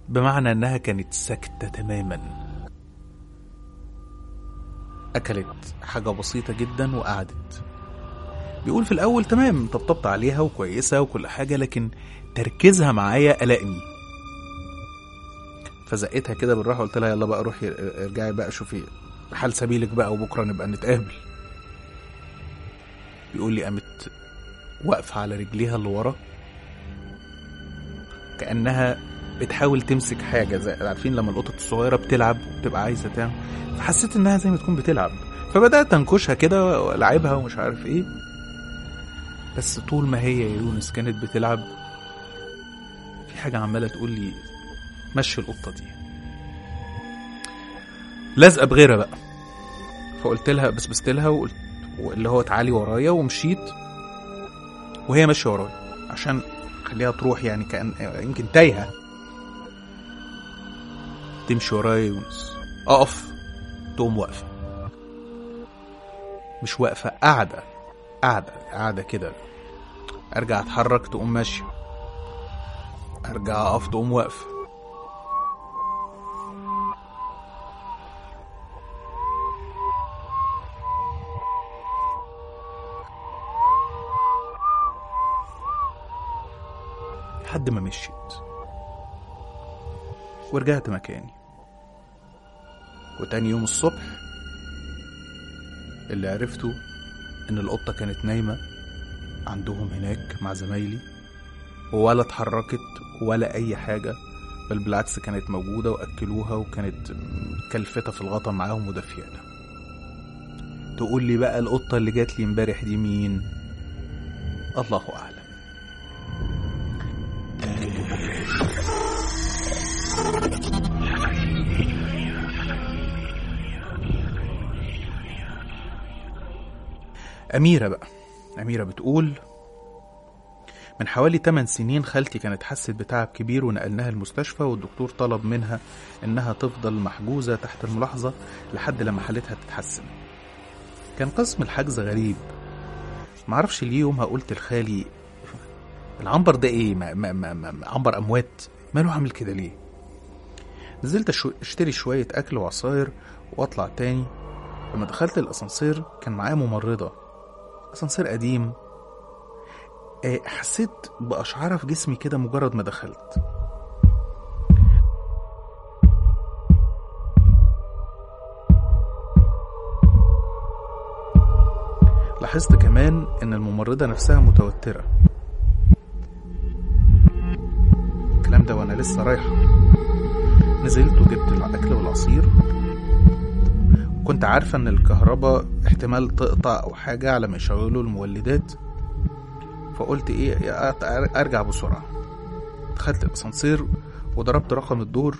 بمعنى انها كانت ساكتة تماما اكلت حاجة بسيطة جدا وقعدت بيقول في الاول تمام طبطبت عليها وكويسة وكل حاجة لكن تركيزها معايا قلقني فزقتها كده بالراحة قلت لها يلا بقى روحي ارجعي بقى شوفي حال سبيلك بقى وبكرة نبقى نتقابل بيقول لي قامت واقفة على رجليها اللي ورا كأنها بتحاول تمسك حاجة زي عارفين لما القطط الصغيرة بتلعب وبتبقى عايزة تعمل فحسيت إنها زي ما تكون بتلعب فبدأت أنكشها كده وألعبها ومش عارف إيه بس طول ما هي يا يونس كانت بتلعب في حاجة عمالة تقول لي مشي القطة دي لازقة بغيرها بقى فقلت لها بسبست لها وقلت اللي هو تعالي ورايا ومشيت وهي ماشية ورايا عشان خليها تروح يعني كأن يمكن تايهة تمشي ورايا يا يونس أقف تقوم واقفة مش واقفة قاعدة قاعدة قاعدة كده أرجع أتحرك تقوم ماشية أرجع أقف تقوم واقفة لحد ما مشيت ورجعت مكاني وتاني يوم الصبح اللي عرفته ان القطة كانت نايمة عندهم هناك مع زمايلي ولا اتحركت ولا اي حاجة بل بالعكس كانت موجودة واكلوها وكانت كلفتة في الغطا معاهم ودفيانة تقول لي بقى القطة اللي جات لي امبارح دي مين الله اعلم أميرة بقى أميرة بتقول من حوالي 8 سنين خالتي كانت حست بتعب كبير ونقلناها المستشفى والدكتور طلب منها إنها تفضل محجوزة تحت الملاحظة لحد لما حالتها تتحسن كان قسم الحجز غريب معرفش ليه يومها قلت لخالي العنبر ده ايه ما ما ما ما عنبر اموات ماله عامل كده ليه نزلت شو اشتري شوية اكل وعصاير واطلع تاني لما دخلت الاسانسير كان معايا ممرضة اسانسير قديم آه، حسيت بأشعار في جسمي كده مجرد ما دخلت لاحظت كمان ان الممرضة نفسها متوترة الكلام ده وانا لسه رايحة نزلت وجبت الاكل والعصير كنت عارفة ان الكهرباء احتمال تقطع او حاجة على ما يشغلوا المولدات فقلت ايه يا أت- ارجع بسرعة دخلت الاسانسير وضربت رقم الدور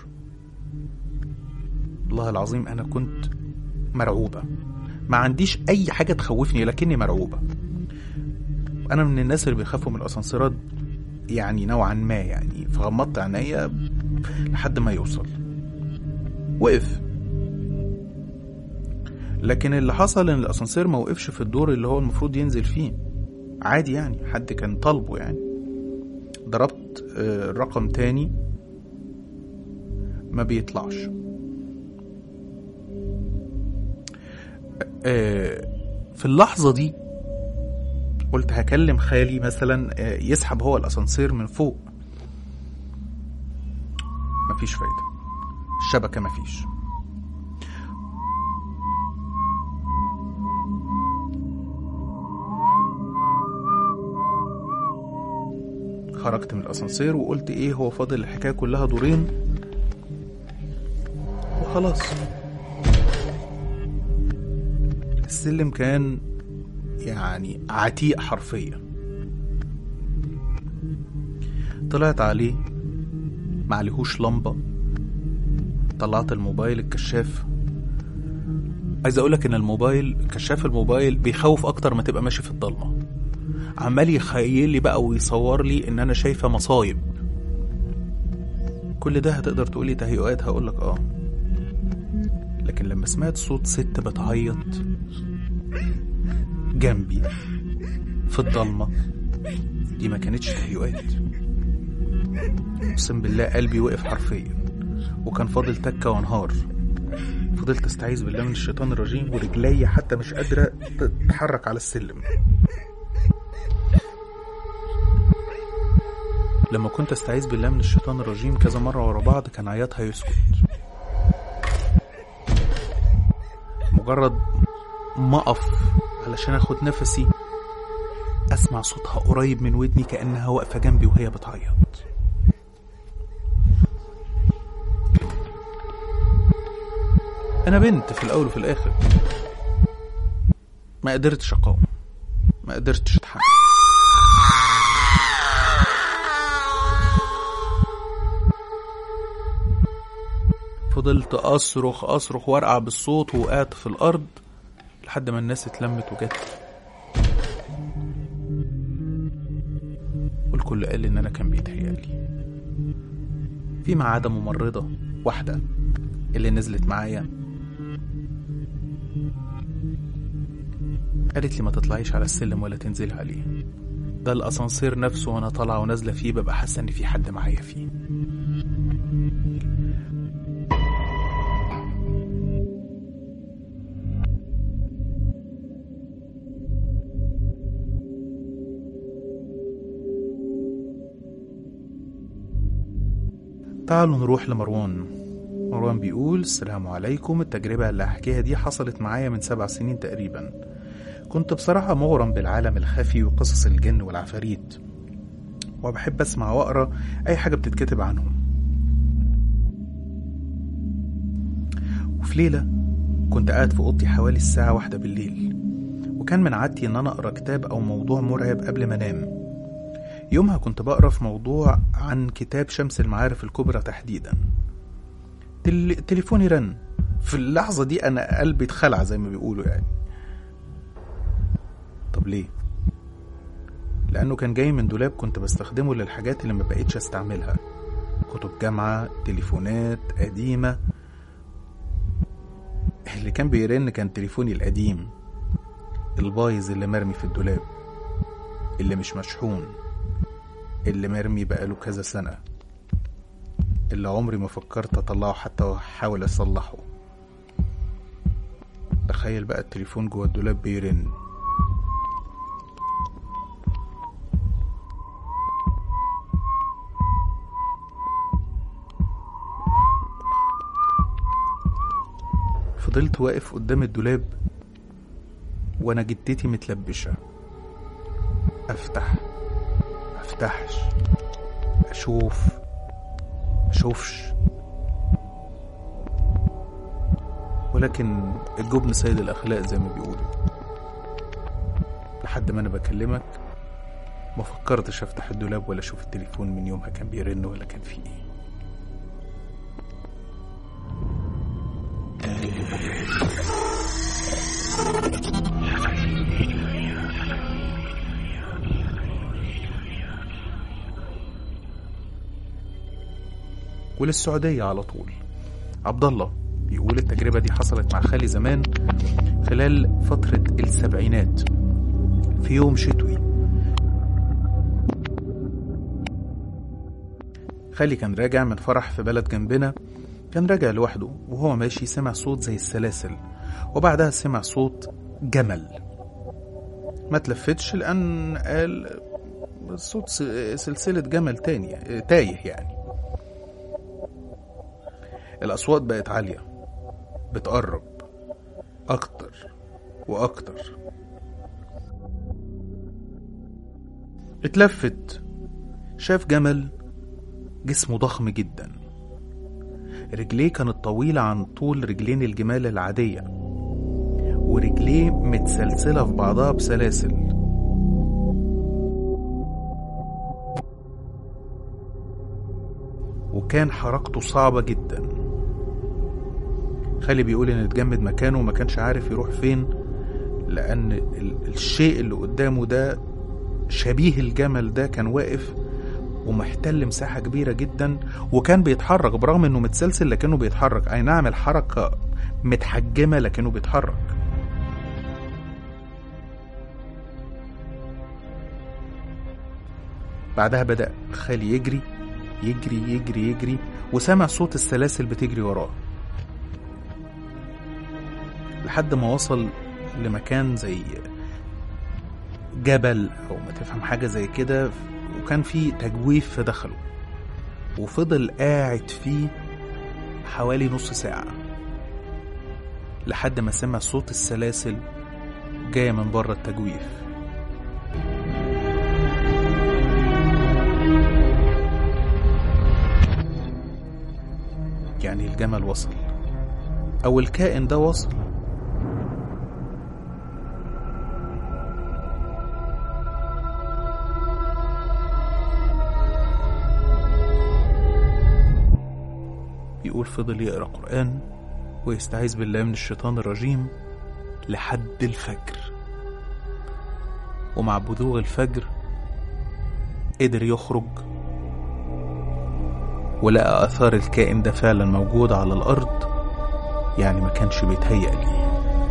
والله العظيم انا كنت مرعوبة ما عنديش اي حاجة تخوفني لكني مرعوبة انا من الناس اللي بيخافوا من الاسانسيرات يعني نوعا ما يعني فغمضت عينيا لحد ما يوصل وقف لكن اللي حصل ان الاسانسير ما وقفش في الدور اللي هو المفروض ينزل فيه عادي يعني حد كان طالبه يعني ضربت آه، رقم تاني ما بيطلعش آه، في اللحظة دي قلت هكلم خالي مثلا آه، يسحب هو الاسانسير من فوق مفيش فايدة الشبكة مفيش خرجت من الاسانسير وقلت ايه هو فاضل الحكايه كلها دورين وخلاص السلم كان يعني عتيق حرفيا طلعت عليه معلهوش لمبة طلعت الموبايل الكشاف عايز اقولك ان الموبايل كشاف الموبايل بيخوف اكتر ما تبقى ماشي في الضلمه عمال يخيل لي بقى ويصور لي ان انا شايفه مصايب كل ده هتقدر تقولي تهيؤات هقولك اه لكن لما سمعت صوت ست بتعيط جنبي في الضلمة دي ما كانتش تهيؤات اقسم بالله قلبي وقف حرفيا وكان فاضل تكة وانهار فضلت استعيذ بالله من الشيطان الرجيم ورجلي حتى مش قادرة تتحرك على السلم لما كنت استعيذ بالله من الشيطان الرجيم كذا مرة ورا بعض كان عياطها يسكت مجرد ما اقف علشان اخد نفسي اسمع صوتها قريب من ودني كانها واقفه جنبي وهي بتعيط انا بنت في الاول وفي الاخر ما قدرتش اقاوم ما قدرتش اتحمل فضلت اصرخ اصرخ وارقع بالصوت ووقعت في الارض لحد ما الناس اتلمت وجت والكل قال ان انا كان بيتهيألي فيما عدا ممرضة واحدة اللي نزلت معايا قالت لي ما تطلعيش على السلم ولا تنزلي عليه ده الاسانسير نفسه وانا طالعه ونازله فيه ببقى حاسه ان في حد معايا فيه تعالوا نروح لمروان مروان بيقول السلام عليكم التجربة اللي هحكيها دي حصلت معايا من سبع سنين تقريبا كنت بصراحة مغرم بالعالم الخفي وقصص الجن والعفاريت وبحب أسمع وأقرأ أي حاجة بتتكتب عنهم وفي ليلة كنت قاعد في أوضتي حوالي الساعة واحدة بالليل وكان من عادتي إن أنا أقرأ كتاب أو موضوع مرعب قبل ما أنام يومها كنت بقرا في موضوع عن كتاب شمس المعارف الكبرى تحديدا تل... تليفوني رن في اللحظة دي أنا قلبي اتخلع زي ما بيقولوا يعني طب ليه؟ لأنه كان جاي من دولاب كنت بستخدمه للحاجات اللي ما بقيتش أستعملها كتب جامعة تليفونات قديمة اللي كان بيرن كان تليفوني القديم البايظ اللي مرمي في الدولاب اللي مش مشحون اللي مرمي بقاله كذا سنة اللي عمري ما فكرت أطلعه حتى وأحاول أصلحه تخيل بقى التليفون جوه الدولاب بيرن فضلت واقف قدام الدولاب وانا جدتي متلبشة افتح افتحش اشوف اشوفش ولكن الجبن سيد الاخلاق زي ما بيقولوا لحد ما انا بكلمك ما فكرتش افتح الدولاب ولا اشوف التليفون من يومها كان بيرن ولا كان فيه ايه وللسعودية على طول عبد الله بيقول التجربة دي حصلت مع خالي زمان خلال فترة السبعينات في يوم شتوي خالي كان راجع من فرح في بلد جنبنا كان راجع لوحده وهو ماشي سمع صوت زي السلاسل وبعدها سمع صوت جمل ما تلفتش لأن قال صوت سلسلة جمل تاني تايه يعني الأصوات بقت عالية بتقرب أكتر وأكتر اتلفت شاف جمل جسمه ضخم جدا رجليه كانت طويلة عن طول رجلين الجمال العادية ورجليه متسلسلة في بعضها بسلاسل وكان حركته صعبة جدا خالي بيقول ان اتجمد مكانه وما كانش عارف يروح فين لان الشيء اللي قدامه ده شبيه الجمل ده كان واقف ومحتل مساحة كبيرة جدا وكان بيتحرك برغم انه متسلسل لكنه بيتحرك اي نعم الحركة متحجمة لكنه بيتحرك بعدها بدأ خالي يجري يجري يجري يجري وسمع صوت السلاسل بتجري وراه لحد ما وصل لمكان زي جبل او ما تفهم حاجة زي كده وكان في تجويف في دخله وفضل قاعد فيه حوالي نص ساعة لحد ما سمع صوت السلاسل جاية من بره التجويف يعني الجمل وصل أو الكائن ده وصل يقول فضل يقرأ قرآن ويستعيذ بالله من الشيطان الرجيم لحد الفجر ومع بزوغ الفجر قدر يخرج ولقى آثار الكائن ده فعلا موجود على الأرض يعني ما كانش بيتهيأ ليه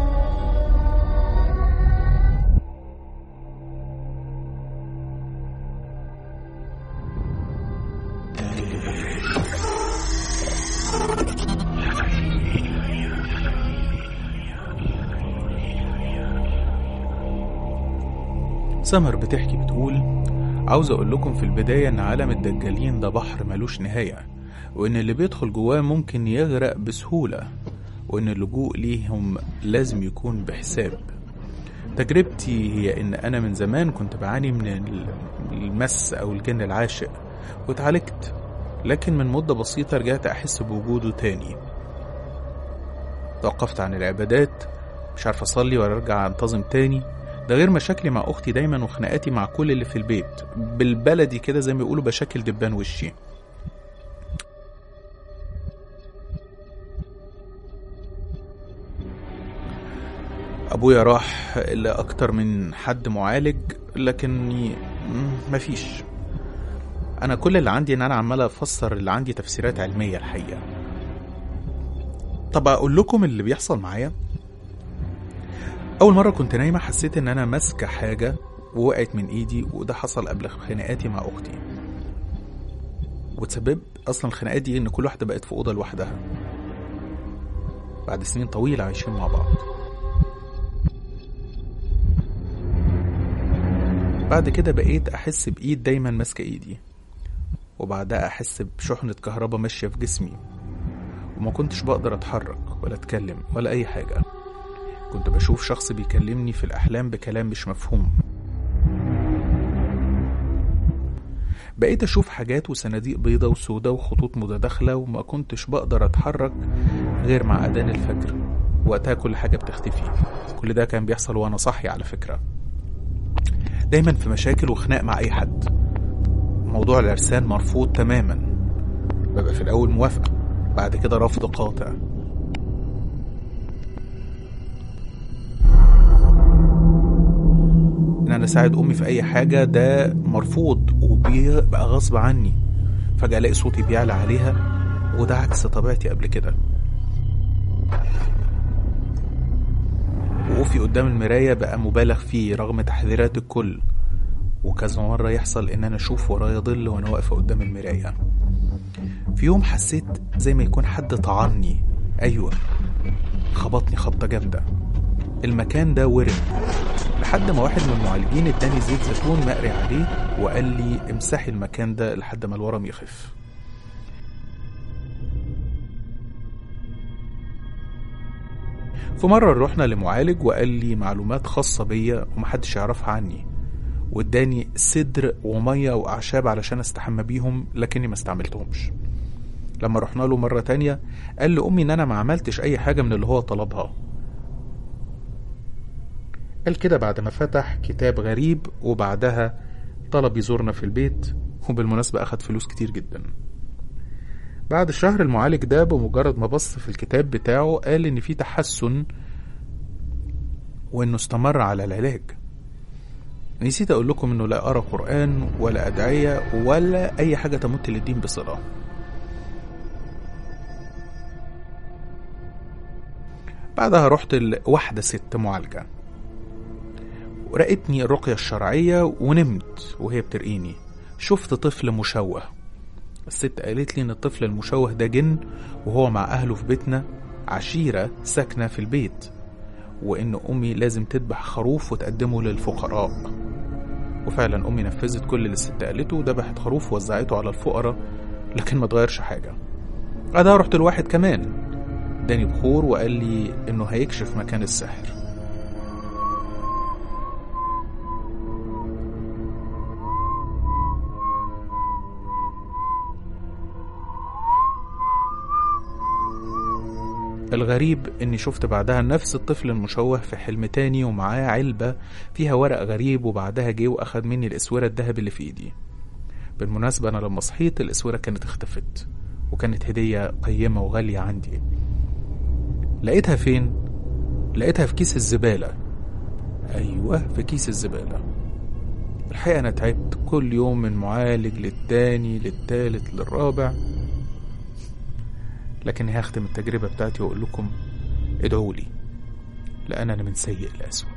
سمر بتحكي بتقول عاوز اقول لكم في البداية ان عالم الدجالين ده بحر ملوش نهاية وان اللي بيدخل جواه ممكن يغرق بسهولة وان اللجوء ليهم لازم يكون بحساب تجربتي هي ان انا من زمان كنت بعاني من المس او الجن العاشق واتعالجت لكن من مدة بسيطة رجعت احس بوجوده تاني توقفت عن العبادات مش عارف اصلي ولا ارجع انتظم تاني ده غير مشاكلي مع اختي دايما وخناقاتي مع كل اللي في البيت بالبلدي كده زي ما بيقولوا بشكل دبان وشي ابويا راح لاكتر من حد معالج لكني مفيش انا كل اللي عندي ان انا عمال افسر اللي عندي تفسيرات علميه الحقيقه طب اقول لكم اللي بيحصل معايا أول مرة كنت نايمة حسيت إن أنا ماسكة حاجة ووقعت من إيدي وده حصل قبل خناقاتي مع أختي وتسبب أصلا الخناقات دي إن كل واحدة بقت في أوضة لوحدها بعد سنين طويلة عايشين مع بعض بعد كده بقيت أحس بإيد دايما ماسكة إيدي وبعدها أحس بشحنة كهرباء ماشية في جسمي وما كنتش بقدر أتحرك ولا أتكلم ولا أي حاجة كنت بشوف شخص بيكلمني في الأحلام بكلام مش مفهوم بقيت أشوف حاجات وصناديق بيضة وسودة وخطوط متداخلة وما كنتش بقدر أتحرك غير مع أذان الفجر وقتها كل حاجة بتختفي كل ده كان بيحصل وأنا صاحي على فكرة دايما في مشاكل وخناق مع أي حد موضوع العرسان مرفوض تماما ببقى في الأول موافقة بعد كده رفض قاطع ان انا اساعد امي في اي حاجه ده مرفوض وبيبقى غصب عني فجاه الاقي صوتي بيعلى عليها وده عكس طبيعتي قبل كده وقوفي قدام المرايه بقى مبالغ فيه رغم تحذيرات الكل وكذا مرة يحصل إن أنا أشوف ورايا ظل وأنا واقفة قدام المراية في يوم حسيت زي ما يكون حد طعني أيوة خبطني خبطة جامدة المكان ده ورم لحد ما واحد من المعالجين اداني زيت زيتون مقري عليه وقال لي امسحي المكان ده لحد ما الورم يخف في مرة رحنا لمعالج وقال لي معلومات خاصة بيا ومحدش يعرفها عني واداني صدر ومية وأعشاب علشان استحمى بيهم لكني ما استعملتهمش لما رحنا له مرة تانية قال لأمي إن أنا ما عملتش أي حاجة من اللي هو طلبها قال كده بعد ما فتح كتاب غريب وبعدها طلب يزورنا في البيت وبالمناسبة أخد فلوس كتير جدا بعد شهر المعالج ده بمجرد ما بص في الكتاب بتاعه قال إن في تحسن وإنه استمر على العلاج نسيت أقول لكم إنه لا أرى قرآن ولا أدعية ولا أي حاجة تمت للدين بصلة بعدها رحت لواحدة ست معالجة ورقتني الرقية الشرعية ونمت وهي بترقيني شفت طفل مشوه الست قالت لي إن الطفل المشوه ده جن وهو مع أهله في بيتنا عشيرة ساكنة في البيت وإن أمي لازم تذبح خروف وتقدمه للفقراء وفعلا أمي نفذت كل اللي الست قالته وذبحت خروف ووزعته على الفقراء لكن ما اتغيرش حاجة بعدها رحت لواحد كمان اداني بخور وقال لي إنه هيكشف مكان السحر الغريب اني شفت بعدها نفس الطفل المشوه في حلم تاني ومعاه علبة فيها ورق غريب وبعدها جه واخد مني الاسورة الذهب اللي في ايدي بالمناسبة انا لما صحيت الاسورة كانت اختفت وكانت هدية قيمة وغالية عندي لقيتها فين؟ لقيتها في كيس الزبالة ايوه في كيس الزبالة الحقيقة انا تعبت كل يوم من معالج للتاني للتالت للرابع لكن هختم التجربة بتاعتي وأقول لكم ادعوا لي لأن أنا من سيء لأسوأ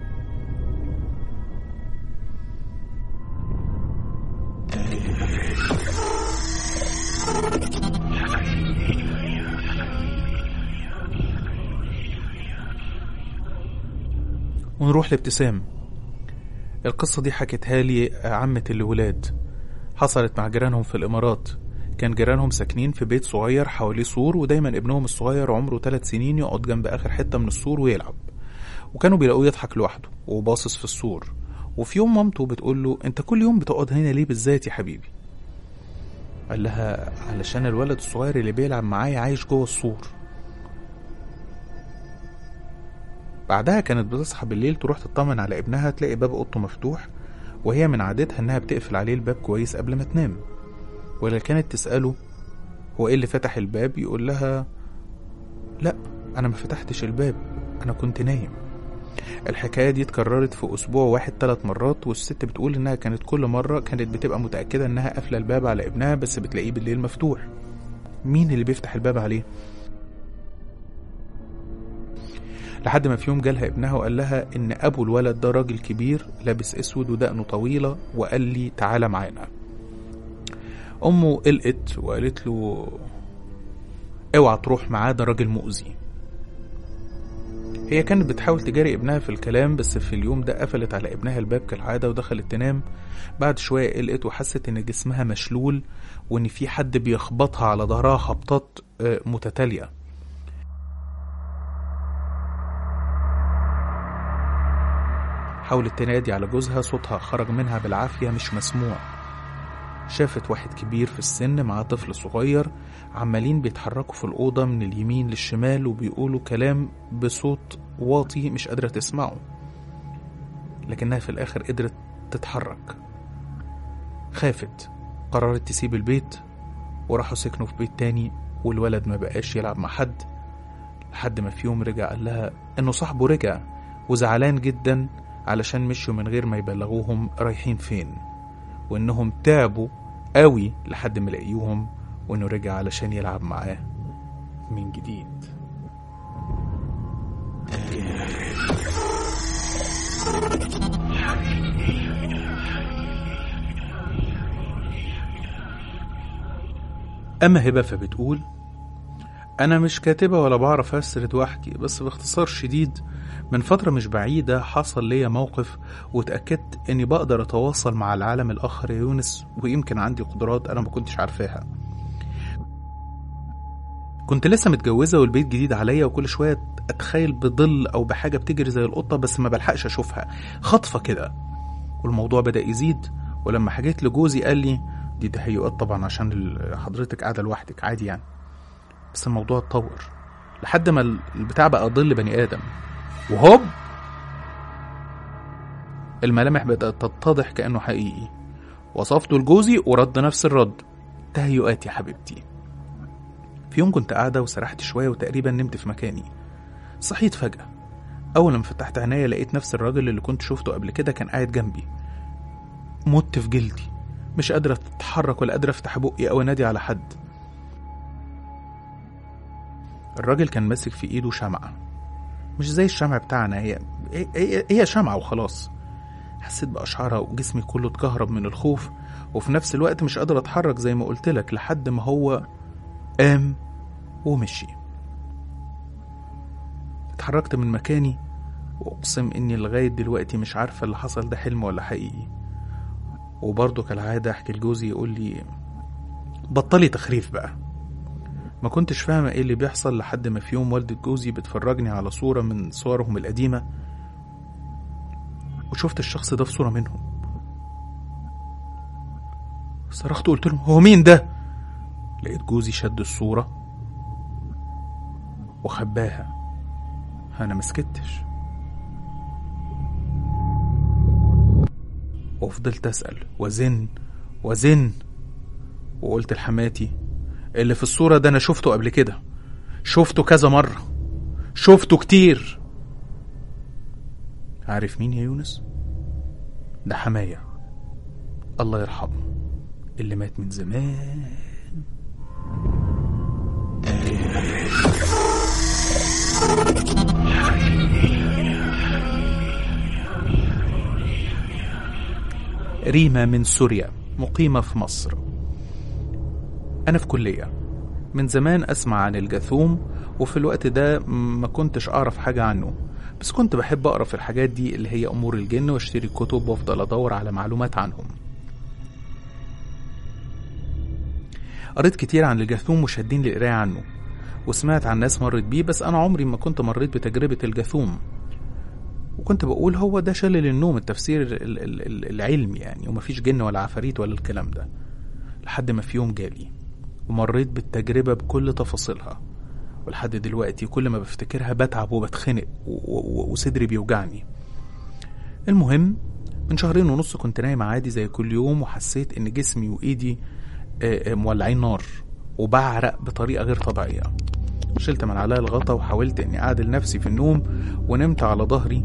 ونروح لابتسام القصة دي حكتها لي عمة الولاد حصلت مع جيرانهم في الإمارات كان جيرانهم ساكنين في بيت صغير حواليه سور ودايما ابنهم الصغير عمره ثلاث سنين يقعد جنب آخر حتة من السور ويلعب وكانوا بيلاقوه يضحك لوحده وباصص في السور وفي يوم مامته بتقول له انت كل يوم بتقعد هنا ليه بالذات يا حبيبي قال لها علشان الولد الصغير اللي بيلعب معايا عايش جوه السور بعدها كانت بتصحى بالليل تروح تطمن على ابنها تلاقي باب اوضته مفتوح وهي من عادتها انها بتقفل عليه الباب كويس قبل ما تنام ولا كانت تسأله هو ايه اللي فتح الباب يقول لها لا انا ما فتحتش الباب انا كنت نايم الحكاية دي اتكررت في أسبوع واحد ثلاث مرات والست بتقول إنها كانت كل مرة كانت بتبقى متأكدة إنها قافلة الباب على ابنها بس بتلاقيه بالليل مفتوح مين اللي بيفتح الباب عليه؟ لحد ما في يوم جالها ابنها وقال لها إن أبو الولد ده راجل كبير لابس أسود ودقنه طويلة وقال لي تعالى معانا أمه قلقت وقالت له اوعى تروح معاه ده راجل مؤذي هي كانت بتحاول تجاري ابنها في الكلام بس في اليوم ده قفلت على ابنها الباب كالعادة ودخلت تنام بعد شوية قلقت وحست إن جسمها مشلول وإن في حد بيخبطها على ظهرها خبطات متتالية حاولت تنادي على جوزها صوتها خرج منها بالعافية مش مسموع شافت واحد كبير في السن مع طفل صغير عمالين بيتحركوا في الأوضة من اليمين للشمال وبيقولوا كلام بصوت واطي مش قادرة تسمعه لكنها في الآخر قدرت تتحرك خافت قررت تسيب البيت وراحوا سكنوا في بيت تاني والولد ما بقاش يلعب مع حد لحد ما في يوم رجع قال لها إنه صاحبه رجع وزعلان جدا علشان مشوا من غير ما يبلغوهم رايحين فين وإنهم تعبوا قوي لحد ما لقيوهم وإنه رجع علشان يلعب معاه من جديد أما هبة فبتقول أنا مش كاتبة ولا بعرف أسرد وأحكي بس باختصار شديد من فترة مش بعيدة حصل ليا موقف وتأكدت إني بقدر أتواصل مع العالم الآخر يا يونس ويمكن عندي قدرات أنا ما كنتش عارفاها كنت لسه متجوزة والبيت جديد عليا وكل شوية أتخيل بظل أو بحاجة بتجري زي القطة بس ما بلحقش أشوفها خطفة كده والموضوع بدأ يزيد ولما حكيت لجوزي قال لي دي تهيؤات طبعا عشان حضرتك قاعدة لوحدك عادي يعني بس الموضوع اتطور لحد ما البتاع بقى ظل بني آدم وهوب الملامح بدأت تتضح كأنه حقيقي وصفته لجوزي ورد نفس الرد تهيؤات يا حبيبتي في يوم كنت قاعدة وسرحت شوية وتقريبا نمت في مكاني صحيت فجأة أول ما فتحت عينيا لقيت نفس الراجل اللي كنت شفته قبل كده كان قاعد جنبي مت في جلدي مش قادرة أتحرك ولا قادرة أفتح بقي أو أنادي على حد الراجل كان ماسك في إيده شمعة مش زي الشمع بتاعنا هي هي, هي شمعة وخلاص حسيت بأشعارها وجسمي كله اتكهرب من الخوف وفي نفس الوقت مش قادر اتحرك زي ما قلت لك لحد ما هو قام ومشي اتحركت من مكاني واقسم اني لغايه دلوقتي مش عارفه اللي حصل ده حلم ولا حقيقي وبرضه كالعاده احكي لجوزي يقول لي بطلي تخريف بقى ما كنتش فاهمه ايه اللي بيحصل لحد ما في يوم والدة جوزي بتفرجني على صوره من صورهم القديمه وشفت الشخص ده في صوره منهم صرخت وقلت لهم هو مين ده لقيت جوزي شد الصوره وخباها انا مسكتش وفضلت اسال وزن وزن وقلت لحماتي اللي في الصوره ده انا شفته قبل كده شفته كذا مره شفته كتير عارف مين يا يونس ده حماية الله يرحمه اللي مات من زمان ريما من سوريا مقيمة في مصر أنا في كلية من زمان أسمع عن الجاثوم وفي الوقت ده ما كنتش أعرف حاجة عنه بس كنت بحب أقرأ في الحاجات دي اللي هي أمور الجن واشتري كتب وأفضل أدور على معلومات عنهم قريت كتير عن الجاثوم وشادين للقراية عنه وسمعت عن ناس مرت بيه بس أنا عمري ما كنت مريت بتجربة الجاثوم وكنت بقول هو ده شلل النوم التفسير ال- ال- ال- العلمي يعني ومفيش جن ولا عفاريت ولا الكلام ده لحد ما في يوم جالي ومريت بالتجربة بكل تفاصيلها ولحد دلوقتي كل ما بفتكرها بتعب وبتخنق و- و- وصدري بيوجعني المهم من شهرين ونص كنت نايم عادي زي كل يوم وحسيت ان جسمي وايدي آه، آه، مولعين نار وبعرق بطريقة غير طبيعية شلت من عليا الغطا وحاولت اني اعدل نفسي في النوم ونمت على ظهري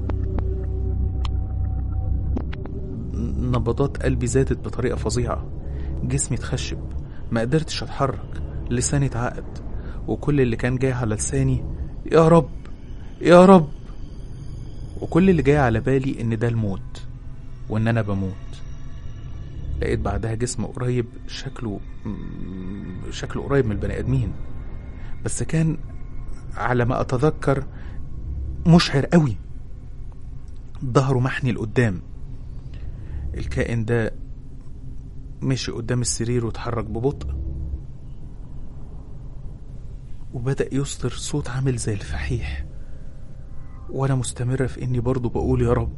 نبضات قلبي زادت بطريقة فظيعة جسمي اتخشب ما قدرتش اتحرك لساني اتعقد وكل اللي كان جاي على لساني يا رب يا رب وكل اللي جاي على بالي ان ده الموت وان انا بموت لقيت بعدها جسم قريب شكله م- شكله قريب من البني ادمين بس كان على ما اتذكر مشعر قوي ظهره محني لقدام الكائن ده مشي قدام السرير واتحرك ببطء وبدأ يصدر صوت عامل زي الفحيح وأنا مستمرة في إني برضه بقول يا رب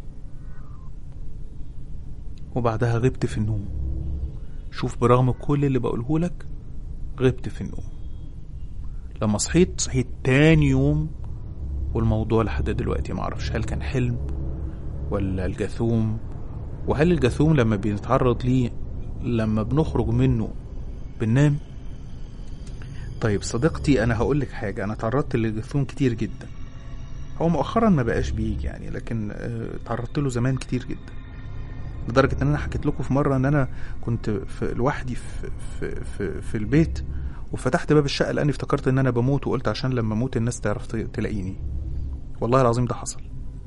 وبعدها غبت في النوم شوف برغم كل اللي بقوله لك غبت في النوم لما صحيت صحيت تاني يوم والموضوع لحد دلوقتي معرفش هل كان حلم ولا الجاثوم وهل الجاثوم لما بنتعرض ليه لما بنخرج منه بننام طيب صديقتي انا هقول لك حاجه انا تعرضت للجاثوم كتير جدا هو مؤخرا ما بقاش بيجي يعني لكن آه، تعرضت له زمان كتير جدا لدرجه ان انا حكيت لكم في مره ان انا كنت في لوحدي في في في, في البيت وفتحت باب الشقه لاني افتكرت ان انا بموت وقلت عشان لما اموت الناس تعرف ت- تلاقيني والله العظيم ده حصل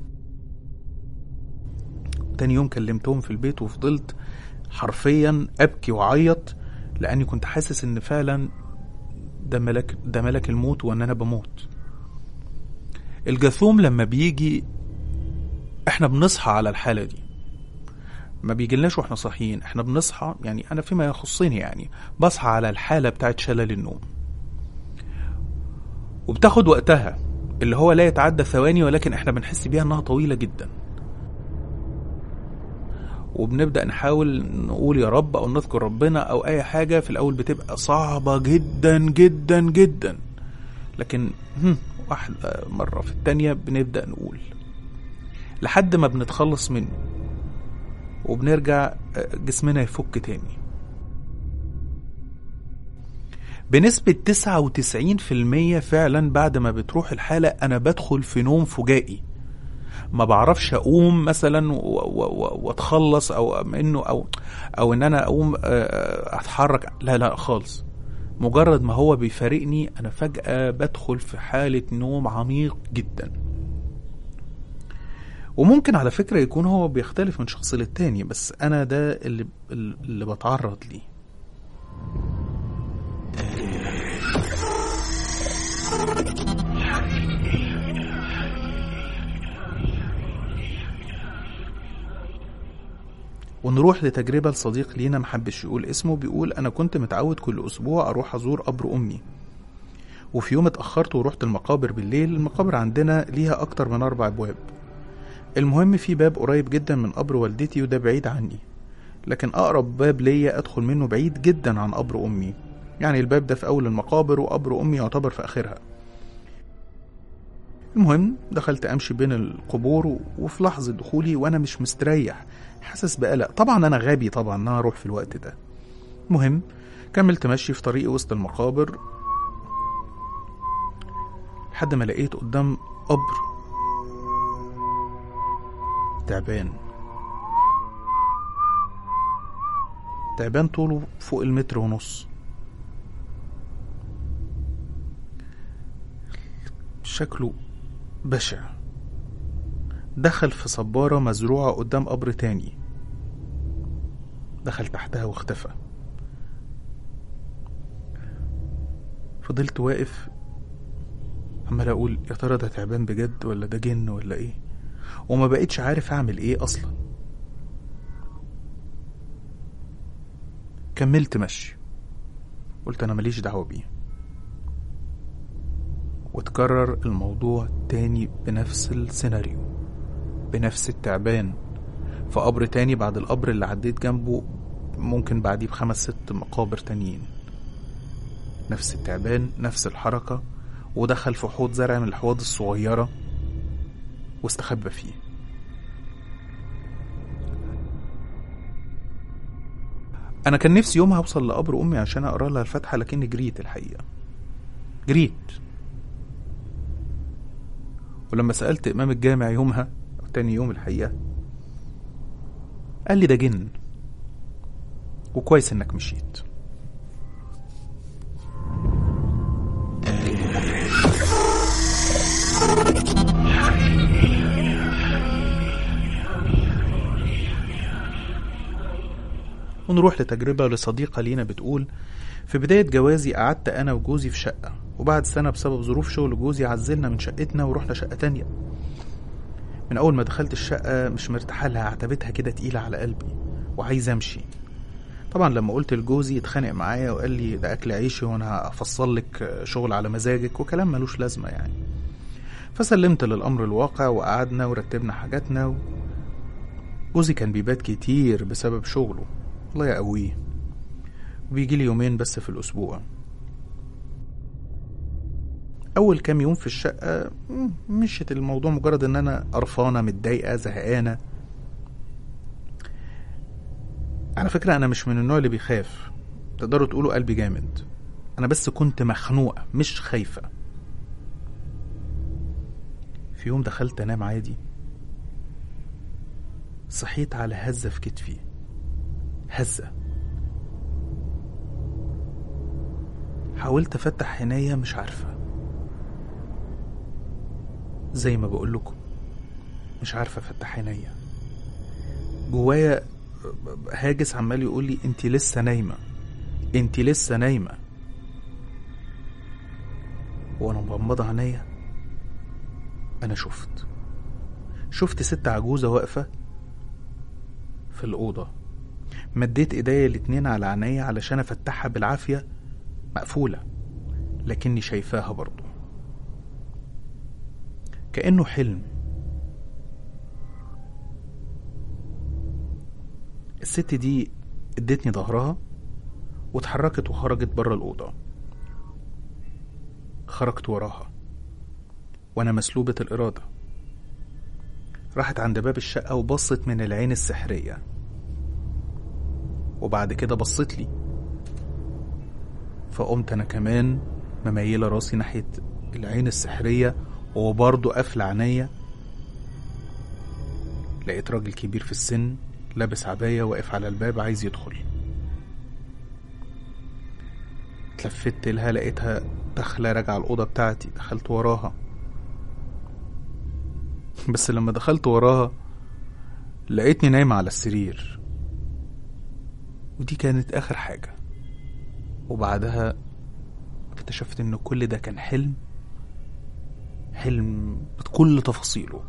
تاني يوم كلمتهم في البيت وفضلت حرفيا ابكي واعيط لاني كنت حاسس ان فعلا ده ملك ده ملك الموت وان انا بموت الجاثوم لما بيجي احنا بنصحى على الحاله دي ما بيجيلناش واحنا صاحيين احنا بنصحى يعني انا فيما يخصني يعني بصحى على الحاله بتاعت شلل النوم وبتاخد وقتها اللي هو لا يتعدى ثواني ولكن احنا بنحس بيها انها طويله جدا وبنبدا نحاول نقول يا رب او نذكر ربنا او اي حاجه في الاول بتبقى صعبه جدا جدا جدا لكن هم، واحده مره في التانيه بنبدا نقول لحد ما بنتخلص منه وبنرجع آه، جسمنا يفك تاني بنسبة 99% فعلا بعد ما بتروح الحالة أنا بدخل في نوم فجائي ما بعرفش أقوم مثلا و- و- و- وأتخلص أو منه أو أو إن أنا أقوم آه، أتحرك لا لا خالص مجرد ما هو بيفارقني أنا فجأة بدخل في حالة نوم عميق جدا وممكن على فكرة يكون هو بيختلف من شخص للتاني بس أنا ده اللي, اللي بتعرض ليه ونروح لتجربة لصديق لينا محبش يقول اسمه بيقول أنا كنت متعود كل أسبوع أروح أزور قبر أمي وفي يوم اتأخرت ورحت المقابر بالليل المقابر عندنا ليها أكتر من أربع أبواب المهم في باب قريب جدا من قبر والدتي وده بعيد عني لكن أقرب باب ليا أدخل منه بعيد جدا عن قبر أمي يعني الباب ده في أول المقابر وقبر أمي يعتبر في آخرها المهم دخلت أمشي بين القبور وفي لحظة دخولي وأنا مش مستريح حاسس بقلق طبعا أنا غبي طبعا إن أنا أروح في الوقت ده المهم كملت مشي في طريقي وسط المقابر لحد ما لقيت قدام قبر تعبان تعبان طوله فوق المتر ونص شكله بشع دخل في صبارة مزروعة قدام قبر تاني دخل تحتها واختفى فضلت واقف عمال اقول يا ترى ده تعبان بجد ولا ده جن ولا ايه وما بقتش عارف اعمل ايه اصلا كملت مشي قلت انا ماليش دعوه بيه وتكرر الموضوع تاني بنفس السيناريو بنفس التعبان في قبر تاني بعد القبر اللي عديت جنبه ممكن بعديه بخمس ست مقابر تانيين نفس التعبان نفس الحركة ودخل في حوض زرع من الحوض الصغيرة واستخبى فيه أنا كان نفسي يومها أوصل لقبر أمي عشان أقرأ لها الفاتحة لكني جريت الحقيقة جريت ولما سألت إمام الجامع يومها أو تاني يوم الحقيقة قال لي ده جن وكويس إنك مشيت ونروح لتجربة لصديقة لينا بتقول في بداية جوازي قعدت أنا وجوزي في شقة وبعد سنة بسبب ظروف شغل جوزي عزلنا من شقتنا ورحنا شقة تانية من أول ما دخلت الشقة مش مرتاحة لها عتبتها كده تقيلة على قلبي وعايز أمشي طبعا لما قلت لجوزي اتخانق معايا وقال لي ده أكل عيشي وأنا هفصل لك شغل على مزاجك وكلام ملوش لازمة يعني فسلمت للأمر الواقع وقعدنا ورتبنا حاجاتنا و... جوزي كان بيبات كتير بسبب شغله الله يقويه وبيجي لي يومين بس في الأسبوع أول كام يوم في الشقة مشيت الموضوع مجرد إن أنا قرفانة متضايقة زهقانة على فكرة أنا مش من النوع اللي بيخاف تقدروا تقولوا قلبي جامد أنا بس كنت مخنوقة مش خايفة في يوم دخلت أنام عادي صحيت على هزة في كتفي هزة حاولت افتح عينيا مش عارفة زي ما بقول لكم مش عارفة افتح عينيا جوايا هاجس عمال يقول لي انت لسه نايمة انت لسه نايمة وانا مغمضة عينيا انا شفت شفت ست عجوزة واقفة في الأوضة مديت ايديا الاتنين على عينيا علشان افتحها بالعافية مقفولة لكني شايفاها برضو كأنه حلم الست دي ادتني ظهرها واتحركت وخرجت بره الأوضة خرجت وراها وأنا مسلوبة الإرادة راحت عند باب الشقة وبصت من العين السحرية وبعد كده بصت لي فقمت أنا كمان مميلة راسي ناحية العين السحرية وبرضه قافلة عينيا لقيت راجل كبير في السن لابس عباية واقف على الباب عايز يدخل اتلفت لها لقيتها داخلة راجعة الأوضة بتاعتي دخلت وراها بس لما دخلت وراها لقيتني نايمة على السرير ودي كانت آخر حاجة وبعدها اكتشفت إن كل ده كان حلم حلم بكل تفاصيله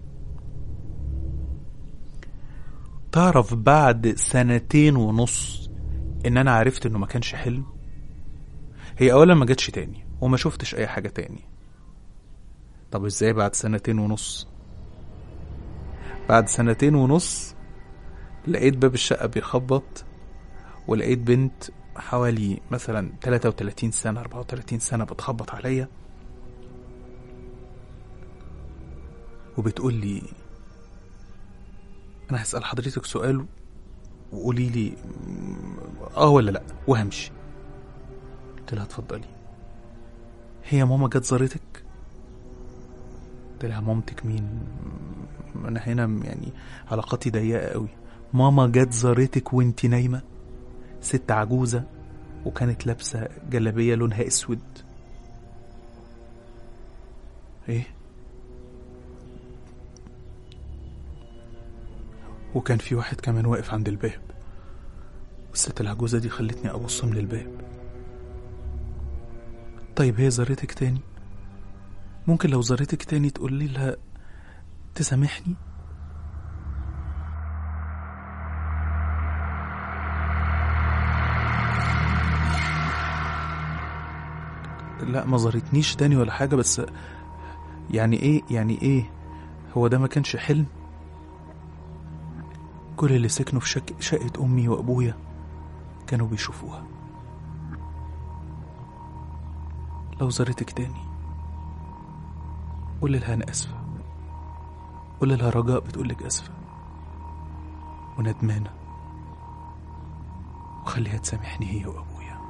تعرف بعد سنتين ونص إن أنا عرفت إنه ما كانش حلم هي أولا ما جاتش تاني وما شفتش أي حاجة تاني طب إزاي بعد سنتين ونص بعد سنتين ونص لقيت باب الشقة بيخبط ولقيت بنت حوالي مثلا 33 سنة 34 سنة بتخبط عليا وبتقول لي أنا هسأل حضرتك سؤال وقولي لي آه ولا لأ وهمشي قلت لها اتفضلي هي ماما جت زارتك قلت لها مامتك مين انا هنا يعني علاقاتي ضيقه قوي ماما جت زارتك وانت نايمه ست عجوزه وكانت لابسه جلابيه لونها اسود ايه وكان في واحد كمان واقف عند الباب والست العجوزه دي خلتني ابص من الباب طيب هي زارتك تاني ممكن لو زارتك تاني تقولي لها تسامحني لا ما زارتنيش تاني ولا حاجة بس يعني ايه يعني ايه هو ده ما كانش حلم كل اللي سكنوا في شك... شقة أمي وأبويا كانوا بيشوفوها لو زارتك تاني قول لها أنا آسفة قول لها رجاء بتقولك آسفة وندمانة وخليها تسامحني هي وأبويا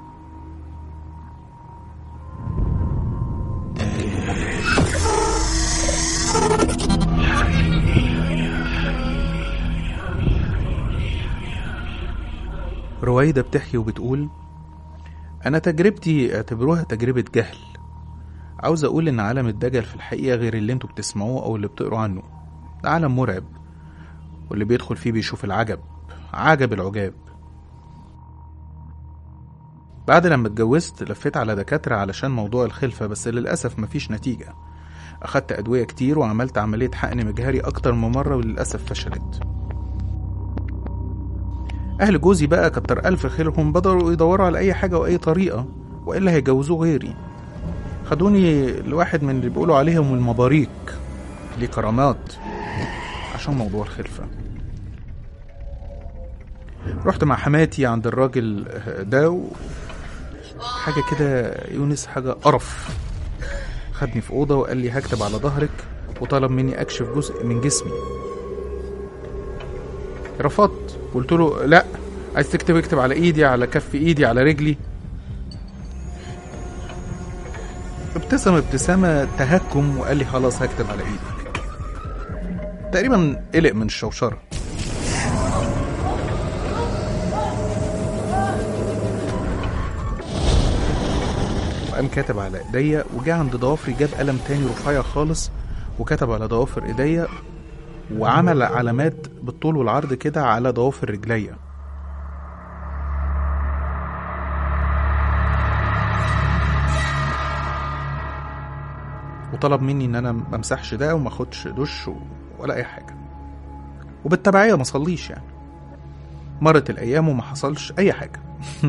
رويدة بتحكي وبتقول أنا تجربتي اعتبروها تجربة جهل عاوز أقول إن عالم الدجل في الحقيقة غير اللي انتوا بتسمعوه أو اللي بتقروا عنه ده عالم مرعب واللي بيدخل فيه بيشوف العجب عجب العجاب بعد لما اتجوزت لفيت على دكاترة علشان موضوع الخلفة بس للأسف مفيش نتيجة أخدت أدوية كتير وعملت عملية حقن مجهري أكتر من مرة وللأسف فشلت أهل جوزي بقى كتر ألف خيرهم بدأوا يدوروا على أي حاجة وأي طريقة وإلا هيجوزوه غيري خدوني لواحد من اللي بيقولوا عليهم المباريك ليه كرامات عشان موضوع الخلفة رحت مع حماتي عند الراجل ده و... حاجة كده يونس حاجة قرف خدني في أوضة وقال لي هكتب على ظهرك وطلب مني أكشف جزء من جسمي رفضت قلت له لا عايز تكتب اكتب على ايدي على كف ايدي على رجلي ابتسم ابتسامة تهكم وقال لي خلاص هكتب على ايدك تقريبا قلق من الشوشرة وقام كاتب على ايديا وجا عند ضوافري جاب قلم تاني رفيع خالص وكتب على ضوافر ايديا وعمل علامات بالطول والعرض كده على ضوافر رجليا وطلب مني ان انا ما امسحش ده وما اخدش دش ولا اي حاجه وبالتبعيه ما صليش يعني مرت الايام وما حصلش اي حاجه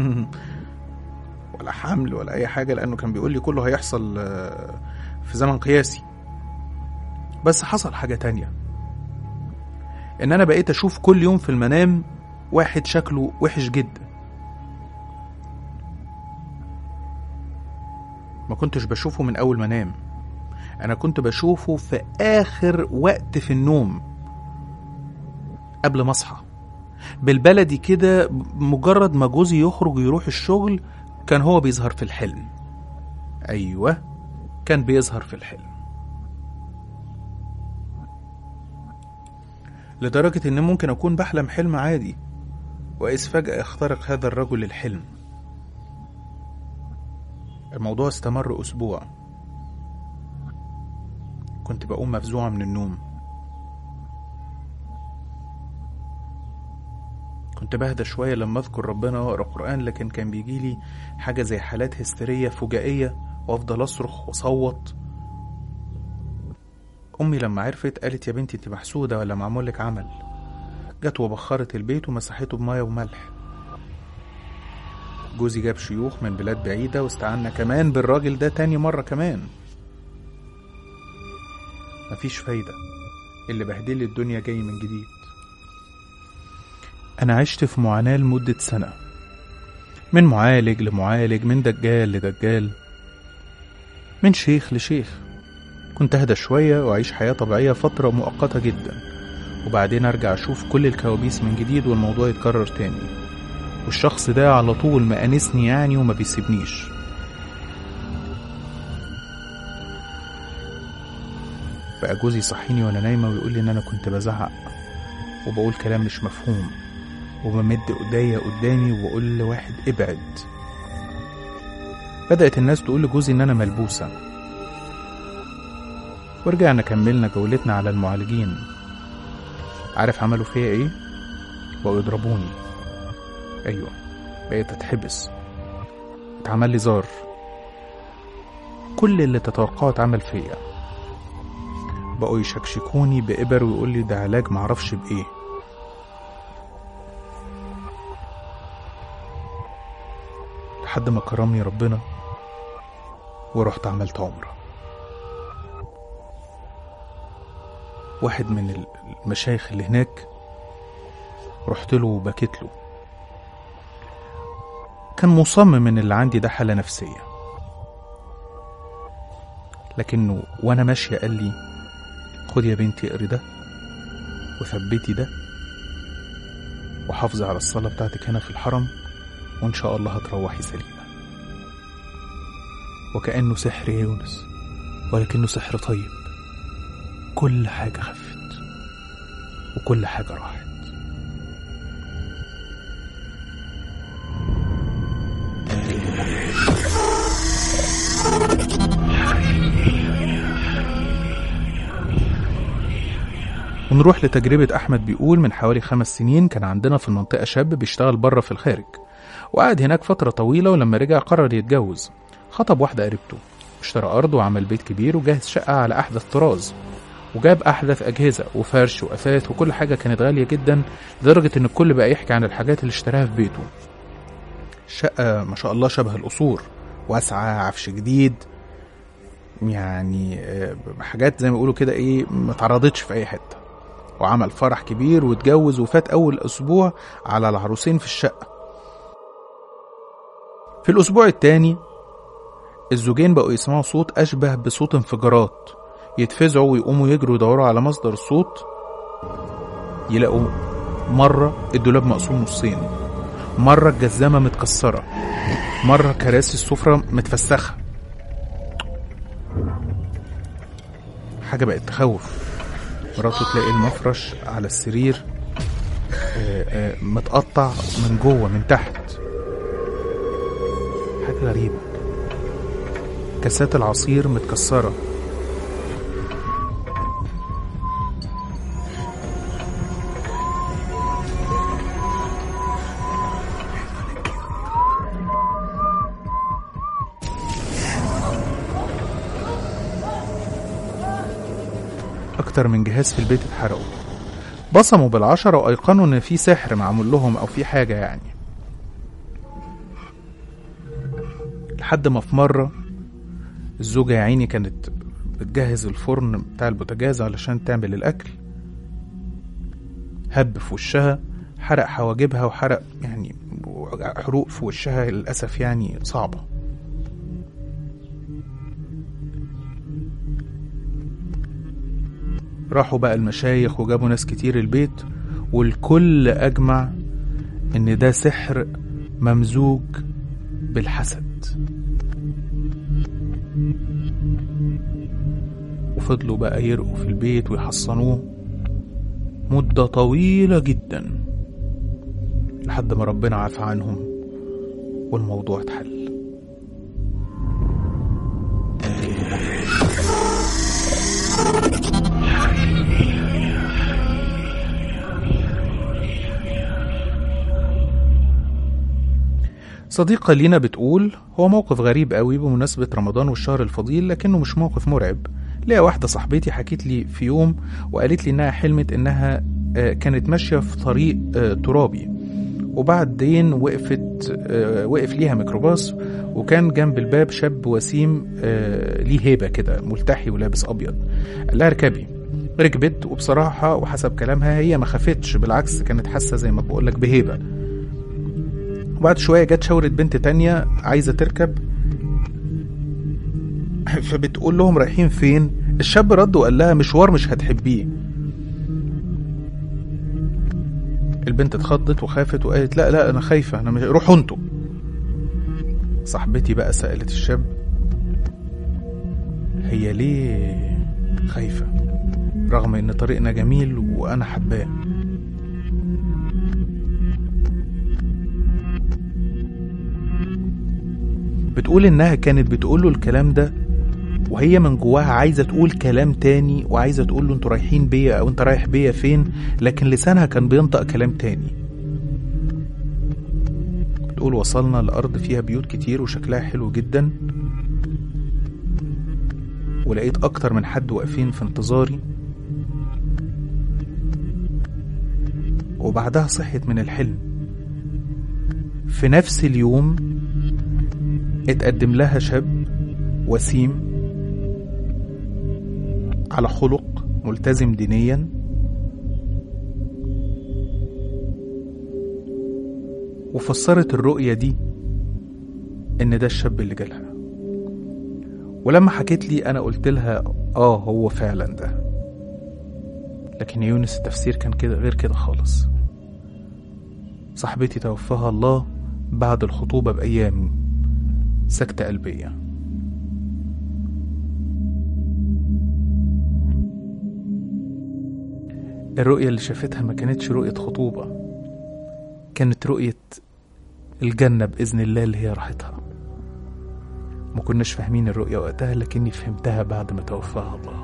ولا حمل ولا اي حاجه لانه كان بيقول لي كله هيحصل آه، في زمن قياسي بس حصل حاجه تانية ان انا بقيت اشوف كل يوم في المنام واحد شكله وحش جدا ما كنتش بشوفه من اول ما انام انا كنت بشوفه في اخر وقت في النوم قبل ما اصحى بالبلدي كده مجرد ما جوزي يخرج يروح الشغل كان هو بيظهر في الحلم ايوه كان بيظهر في الحلم لدرجة إن ممكن أكون بحلم حلم عادي وإذ فجأة يخترق هذا الرجل الحلم الموضوع استمر أسبوع كنت بقوم مفزوعة من النوم كنت بهدى شوية لما أذكر ربنا وأقرأ قرآن لكن كان بيجيلي حاجة زي حالات هستيرية فجائية وأفضل أصرخ وأصوت أمي لما عرفت قالت يا بنتي أنت محسودة ولا معمول لك عمل جت وبخرت البيت ومسحته بمية وملح جوزي جاب شيوخ من بلاد بعيدة واستعنا كمان بالراجل ده تاني مرة كمان مفيش فايدة اللي بهدلي الدنيا جاي من جديد أنا عشت في معاناة لمدة سنة من معالج لمعالج من دجال لدجال من شيخ لشيخ كنت أهدى شوية وأعيش حياة طبيعية فترة مؤقتة جدا وبعدين أرجع أشوف كل الكوابيس من جديد والموضوع يتكرر تاني والشخص ده على طول مأنسني يعني وما بيسيبنيش بقى جوزي يصحيني وانا نايمة ويقول لي ان انا كنت بزعق وبقول كلام مش مفهوم وبمد ايديا قدامي وبقول لواحد ابعد بدأت الناس تقول لجوزي ان انا ملبوسة ورجعنا كملنا جولتنا على المعالجين عارف عملوا فيا ايه بقوا يضربوني ايوه بقيت اتحبس اتعمل لي زار كل اللي تتوقعه اتعمل فيا بقوا يشكشكوني بإبر ويقول لي ده علاج معرفش بإيه لحد ما كرمني ربنا ورحت عملت عمرة واحد من المشايخ اللي هناك رحت له وبكيت له كان مصمم ان اللي عندي ده حالة نفسية لكنه وانا ماشية قال لي خد يا بنتي اقري ده وثبتي ده وحافظي على الصلاة بتاعتك هنا في الحرم وإن شاء الله هتروحي سليمة وكأنه سحر يا يونس ولكنه سحر طيب كل حاجة خفت وكل حاجة راحت ونروح لتجربة أحمد بيقول من حوالي خمس سنين كان عندنا في المنطقة شاب بيشتغل بره في الخارج وقعد هناك فترة طويلة ولما رجع قرر يتجوز خطب واحدة قريبته اشترى أرض وعمل بيت كبير وجهز شقة على أحدث طراز وجاب أحدث أجهزة وفرش وأثاث وكل حاجة كانت غالية جدا لدرجة إن الكل بقى يحكي عن الحاجات اللي اشتراها في بيته الشقة ما شاء الله شبه القصور واسعة عفش جديد يعني آه، حاجات زي ما بيقولوا كده ايه ما اتعرضتش في اي حته وعمل فرح كبير واتجوز وفات اول اسبوع على العروسين في الشقه في الاسبوع التاني الزوجين بقوا يسمعوا صوت اشبه بصوت انفجارات يتفزعوا ويقوموا يجروا يدوروا على مصدر الصوت يلاقوا مرة الدولاب مقسوم نصين مرة الجزامة متكسرة مرة كراسي السفرة متفسخة حاجة بقت تخوف مراته تلاقي المفرش على السرير آه، آه، متقطع من جوه من تحت حاجة غريبة كاسات العصير متكسرة أكتر من جهاز في البيت اتحرقوا بصموا بالعشرة وأيقنوا إن في سحر معمول لهم أو في حاجة يعني لحد ما في مرة الزوجة يا عيني كانت بتجهز الفرن بتاع البوتاجاز علشان تعمل الأكل هب في وشها حرق حواجبها وحرق يعني حروق في وشها للأسف يعني صعبة راحوا بقى المشايخ وجابوا ناس كتير البيت والكل أجمع إن ده سحر ممزوج بالحسد وفضلوا بقى يرقوا في البيت ويحصنوه مدة طويلة جدا لحد ما ربنا عفى عنهم والموضوع اتحل صديقة لينا بتقول هو موقف غريب قوي بمناسبة رمضان والشهر الفضيل لكنه مش موقف مرعب ليا واحدة صاحبتي حكيت لي في يوم وقالت لي إنها حلمت إنها آه، كانت ماشية في طريق آه، ترابي وبعدين وقفت آه، وقف ليها ميكروباص وكان جنب الباب شاب وسيم آه، ليه هيبة كده ملتحي ولابس أبيض قال لها اركبي ركبت وبصراحة وحسب كلامها هي ما خافتش بالعكس كانت حاسة زي ما بقولك بهيبة وبعد شوية جت شاورت بنت تانية عايزة تركب فبتقول لهم رايحين فين الشاب رد وقال لها مشوار مش هتحبيه البنت اتخضت وخافت وقالت لا لا انا خايفة انا مش روحوا انتوا صاحبتي بقى سألت الشاب هي ليه خايفة رغم ان طريقنا جميل وانا حباه بتقول انها كانت بتقول له الكلام ده وهي من جواها عايزه تقول كلام تاني وعايزه تقول له انتوا رايحين بيا او انت رايح بيا فين لكن لسانها كان بينطق كلام تاني بتقول وصلنا لأرض فيها بيوت كتير وشكلها حلو جدا ولقيت أكتر من حد واقفين في انتظاري وبعدها صحيت من الحلم في نفس اليوم اتقدم لها شاب وسيم على خلق ملتزم دينيا وفسرت الرؤية دي إن ده الشاب اللي جالها ولما حكيت لي أنا قلت لها آه هو فعلا ده لكن يا يونس التفسير كان كده غير كده خالص صاحبتي توفاها الله بعد الخطوبة بأيام سكتة قلبية الرؤية اللي شافتها ما كانتش رؤية خطوبة كانت رؤية الجنة بإذن الله اللي هي راحتها ما كناش فاهمين الرؤية وقتها لكني فهمتها بعد ما توفاها الله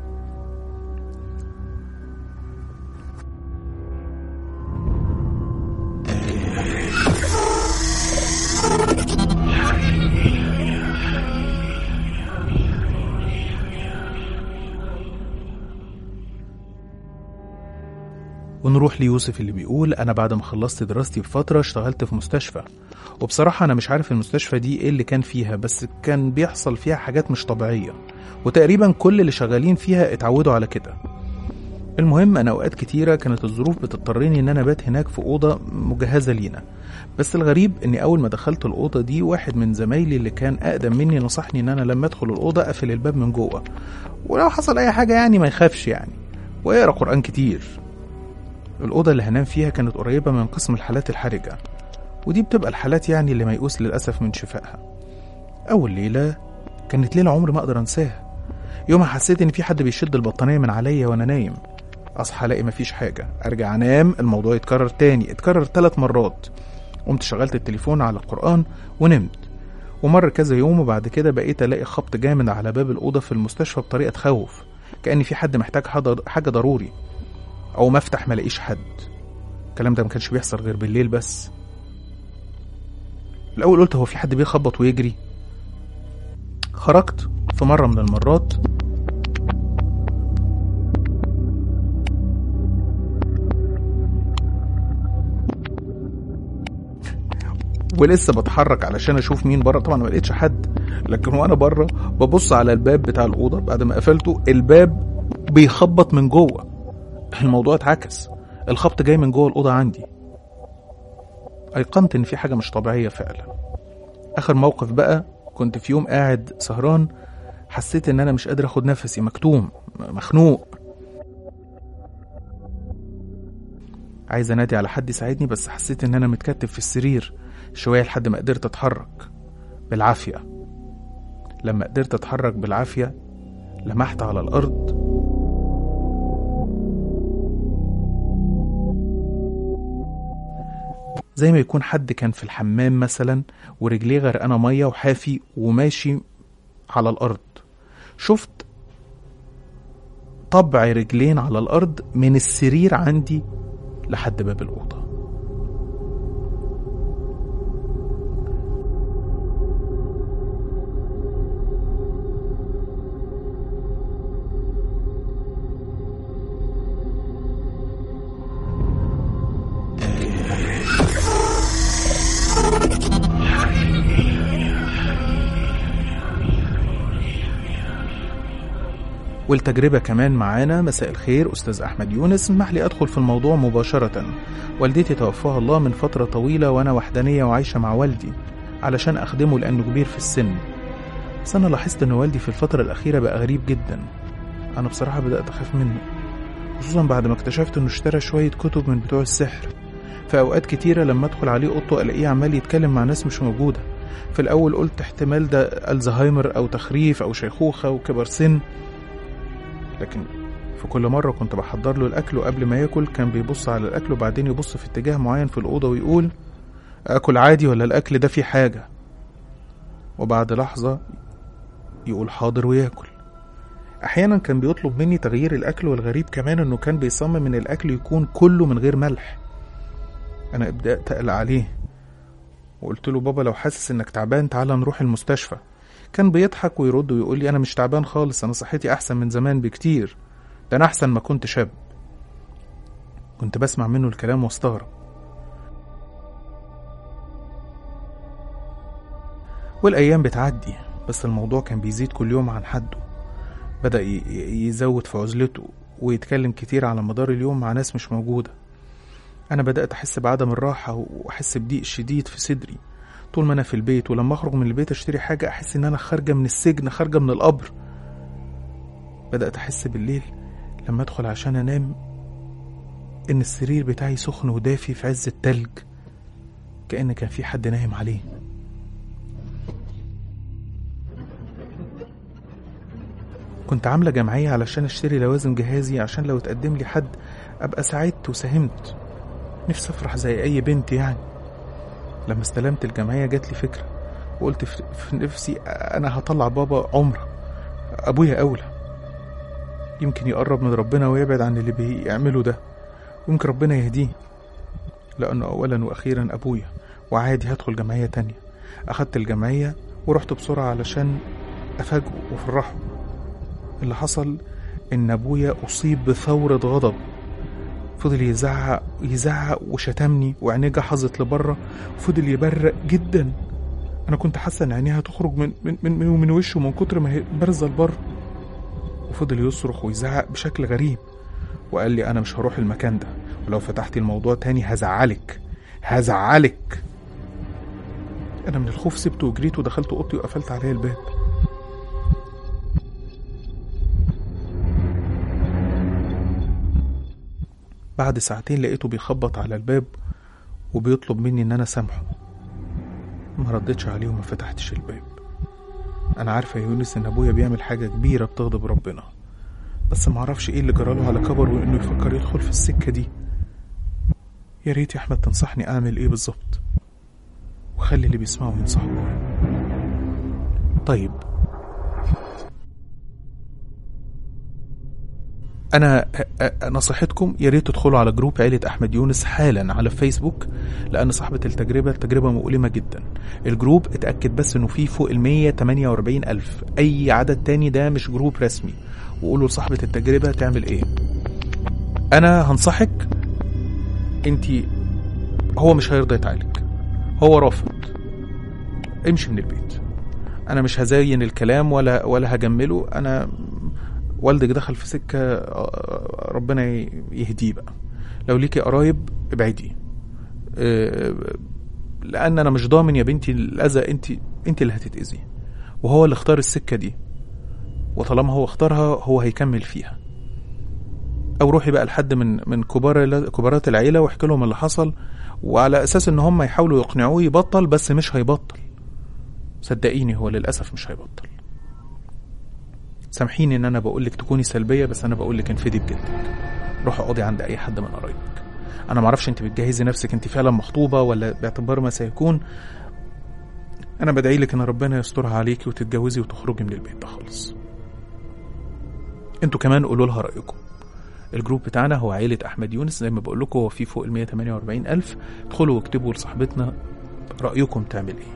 ونروح ليوسف اللي بيقول أنا بعد ما خلصت دراستي بفترة اشتغلت في مستشفى وبصراحة أنا مش عارف المستشفى دي إيه اللي كان فيها بس كان بيحصل فيها حاجات مش طبيعية وتقريبا كل اللي شغالين فيها اتعودوا على كده المهم أنا أوقات كتيرة كانت الظروف بتضطرني إن أنا بات هناك في أوضة مجهزة لينا بس الغريب إني أول ما دخلت الأوضة دي واحد من زمايلي اللي كان أقدم مني نصحني إن أنا لما أدخل الأوضة أقفل الباب من جوه ولو حصل أي حاجة يعني ما يخافش يعني ويقرأ قرآن كتير الأوضة اللي هنام فيها كانت قريبة من قسم الحالات الحرجة ودي بتبقى الحالات يعني اللي ميؤوس للأسف من شفائها أول ليلة كانت ليلة عمري ما أقدر أنساها يومها حسيت إن في حد بيشد البطانية من عليا وأنا نايم أصحى ألاقي مفيش حاجة أرجع أنام الموضوع يتكرر تاني اتكرر ثلاث مرات قمت شغلت التليفون على القرآن ونمت ومر كذا يوم وبعد كده بقيت ألاقي خبط جامد على باب الأوضة في المستشفى بطريقة تخوف كأن في حد محتاج حضر- حاجة ضروري او ما افتح ما الاقيش حد الكلام ده ما كانش بيحصل غير بالليل بس الاول قلت هو في حد بيخبط ويجري خرجت في مره من المرات ولسه بتحرك علشان اشوف مين بره طبعا ما لقيتش حد لكن وانا بره ببص على الباب بتاع الاوضه بعد ما قفلته الباب بيخبط من جوه الموضوع اتعكس الخبط جاي من جوه الأوضة عندي أيقنت إن في حاجة مش طبيعية فعلا آخر موقف بقى كنت في يوم قاعد سهران حسيت إن أنا مش قادر أخد نفسي مكتوم م- مخنوق عايز أنادي على حد يساعدني بس حسيت إن أنا متكتف في السرير شوية لحد ما قدرت أتحرك بالعافية لما قدرت أتحرك بالعافية لمحت على الأرض زي ما يكون حد كان في الحمام مثلا ورجليه غرقانه ميه وحافي وماشي على الارض شفت طبع رجلين على الارض من السرير عندي لحد باب الاوضه والتجربة كمان معانا مساء الخير أستاذ أحمد يونس اسمح لي أدخل في الموضوع مباشرة والدتي توفاها الله من فترة طويلة وأنا وحدانية وعايشة مع والدي علشان أخدمه لأنه كبير في السن بس أنا لاحظت إن والدي في الفترة الأخيرة بقى غريب جدا أنا بصراحة بدأت أخاف منه خصوصا بعد ما اكتشفت إنه اشترى شوية كتب من بتوع السحر في أوقات كتيرة لما أدخل عليه أوضته ألاقيه عمال يتكلم مع ناس مش موجودة في الأول قلت احتمال ده ألزهايمر أو تخريف أو شيخوخة وكبر سن لكن في كل مرة كنت بحضر له الأكل وقبل ما ياكل كان بيبص على الأكل وبعدين يبص في اتجاه معين في الأوضة ويقول أكل عادي ولا الأكل ده فيه حاجة وبعد لحظة يقول حاضر وياكل أحيانا كان بيطلب مني تغيير الأكل والغريب كمان إنه كان بيصمم إن الأكل يكون كله من غير ملح أنا بدأت أقلق عليه وقلت له بابا لو حاسس إنك تعبان تعالى نروح المستشفى كان بيضحك ويرد ويقول لي أنا مش تعبان خالص أنا صحتي أحسن من زمان بكتير ده أنا أحسن ما كنت شاب كنت بسمع منه الكلام واستغرب والأيام بتعدي بس الموضوع كان بيزيد كل يوم عن حده بدأ ي- ي- يزود في عزلته ويتكلم كتير على مدار اليوم مع ناس مش موجودة أنا بدأت أحس بعدم الراحة وأحس بضيق شديد في صدري طول ما أنا في البيت ولما أخرج من البيت أشتري حاجة أحس إن أنا خارجة من السجن خارجة من القبر بدأت أحس بالليل لما أدخل عشان أنام إن السرير بتاعي سخن ودافي في عز التلج كأن كان في حد نايم عليه كنت عاملة جمعية علشان اشتري لوازم جهازي عشان لو اتقدم لي حد ابقى ساعدت وساهمت نفسي افرح زي اي بنت يعني لما استلمت الجمعية جات لي فكرة وقلت في في نفسي انا هطلع بابا عمرة ابويا اولى يمكن يقرب من ربنا ويبعد عن اللي بيعمله ده يمكن ربنا يهديه لانه اولا واخيرا ابويا وعادي هدخل جمعية تانية اخدت الجمعية ورحت بسرعة علشان افاجئه وافرحه اللي حصل إن أبويا أصيب بثورة غضب فضل يزعق يزعق وشتمني وعينيه جحظت لبره وفضل يبرق جدا أنا كنت حاسة إن عينيها هتخرج من من من, من, من وشه من كتر ما هي بارزة لبره وفضل يصرخ ويزعق بشكل غريب وقال لي أنا مش هروح المكان ده ولو فتحتي الموضوع تاني هزعلك هزعلك أنا من الخوف سبته وجريت ودخلت أوضتي وقفلت عليا الباب بعد ساعتين لقيته بيخبط على الباب وبيطلب مني ان انا سامحه ما ردتش عليه وما فتحتش الباب انا عارفه يا يونس ان ابويا بيعمل حاجه كبيره بتغضب ربنا بس ما اعرفش ايه اللي جراله على كبر وانه يفكر يدخل في السكه دي يا ريت يا احمد تنصحني اعمل ايه بالظبط وخلي اللي بيسمعوا ينصحوا طيب انا أ- أ- نصيحتكم يا ريت تدخلوا على جروب عيلة احمد يونس حالا على فيسبوك لان صاحبة التجربة التجربة مؤلمة جدا الجروب اتأكد بس انه فيه فوق ال 148 الف اي عدد تاني ده مش جروب رسمي وقولوا لصاحبة التجربة تعمل ايه انا هنصحك انت هو مش هيرضى يتعالج هو رافض امشي من البيت انا مش هزين الكلام ولا ولا هجمله انا والدك دخل في سكه آه، ربنا ي- يهديه بقى لو ليكي قرايب ابعدي آه، لان انا مش ضامن يا بنتي الاذى انت انت اللي هتتاذي وهو اللي اختار السكه دي وطالما هو اختارها هو هيكمل فيها او روحي بقى لحد من من كبار كبارات العيله واحكي لهم اللي حصل وعلى اساس ان هم يحاولوا يقنعوه يبطل بس مش هيبطل صدقيني هو للاسف مش هيبطل سامحيني ان انا بقول لك تكوني سلبيه بس انا بقول لك انفدي بجدك روحي اقعدي عند اي حد من قرايبك انا معرفش انت بتجهزي نفسك انت فعلا مخطوبه ولا باعتبار ما سيكون انا بدعي لك ان ربنا يسترها عليكي وتتجوزي وتخرجي من البيت ده خالص انتوا كمان قولوا لها رايكم الجروب بتاعنا هو عيلة أحمد يونس زي ما بقول لكم هو فيه فوق ال 148 ألف ادخلوا واكتبوا لصاحبتنا رأيكم تعمل إيه